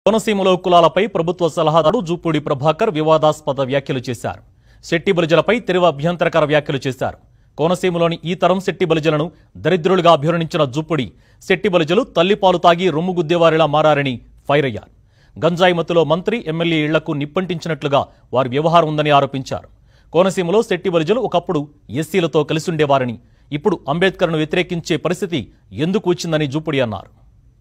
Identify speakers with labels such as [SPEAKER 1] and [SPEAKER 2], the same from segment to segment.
[SPEAKER 1] కోనసీమలో కులాలపై ప్రభుత్వ సలహాదారు జూపూడి ప్రభాకర్ వివాదాస్పద వ్యాఖ్యలు చేశారు శెట్టి బలిజలపై తెరువ అభ్యంతరకర వ్యాఖ్యలు చేశారు కోనసీమలోని ఈ తరం శెట్టి బలిజలను దరిద్రులుగా అభివర్ణించిన జూపుడి శెట్టి బలిజలు తల్లిపాలు తాగి రొమ్ము గుద్దేవారిలా మారారని ఫైర్ అయ్యారు గంజాయి మత్తులో మంత్రి ఎమ్మెల్యే ఇళ్లకు నిప్పంటించినట్లుగా వారి వ్యవహారం ఉందని ఆరోపించారు కోనసీమలో శెట్టి బలిజలు ఒకప్పుడు ఎస్సీలతో కలిసుండేవారని ఇప్పుడు అంబేద్కర్ను వ్యతిరేకించే పరిస్థితి ఎందుకు వచ్చిందని జూపుడి అన్నారు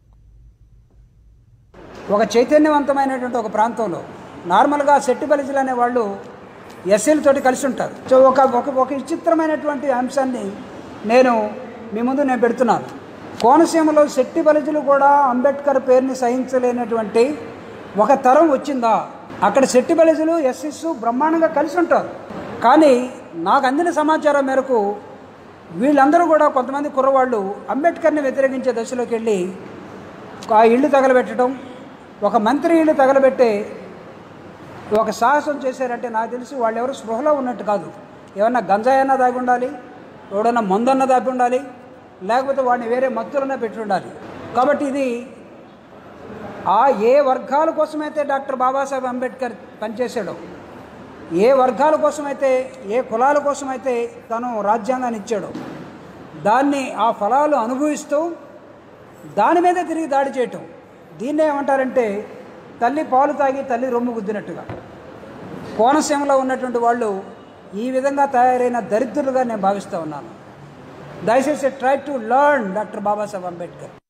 [SPEAKER 2] ఒక చైతన్యవంతమైనటువంటి ఒక ప్రాంతంలో నార్మల్గా శెట్టి బలిజలు అనే వాళ్ళు ఎస్సీలతోటి కలిసి ఉంటారు సో ఒక ఒక ఒక విచిత్రమైనటువంటి అంశాన్ని నేను మీ ముందు నేను పెడుతున్నాను కోనసీమలో శెట్టి బలిజలు కూడా అంబేద్కర్ పేరుని సహించలేనటువంటి ఒక తరం వచ్చిందా అక్కడ శెట్టి బలిజలు ఎస్సీస్ బ్రహ్మాండంగా కలిసి ఉంటారు కానీ నాకు అందిన సమాచారం మేరకు వీళ్ళందరూ కూడా కొంతమంది కుర్రవాళ్ళు అంబేద్కర్ని వ్యతిరేకించే దశలోకి వెళ్ళి ఆ ఇల్లు తగలబెట్టడం ఒక మంత్రి ఇల్లు తగలబెట్టే ఒక సాహసం చేశారంటే నాకు తెలిసి వాళ్ళు ఎవరు స్పృహలో ఉన్నట్టు కాదు ఏమన్నా గంజాయి అన్నా దాగి ఉండాలి ఎవడన్నా మందన్న దాపి ఉండాలి లేకపోతే వాడిని వేరే మత్తులన్నా పెట్టి ఉండాలి కాబట్టి ఇది ఆ ఏ వర్గాల కోసమైతే డాక్టర్ బాబాసాహెబ్ అంబేద్కర్ పనిచేశాడో ఏ వర్గాల కోసమైతే ఏ కులాల కోసమైతే తను రాజ్యాంగాన్ని ఇచ్చాడో దాన్ని ఆ ఫలాలు అనుభవిస్తూ దాని మీద తిరిగి దాడి చేయటం దీన్నే ఏమంటారంటే తల్లి పాలు తాగి తల్లి రొమ్ము గుద్దినట్టుగా కోనసీమలో ఉన్నటువంటి వాళ్ళు ఈ విధంగా తయారైన దరిద్రులుగా నేను భావిస్తూ ఉన్నాను దయచేసి try to learn doctor Babasaheb Ambedkar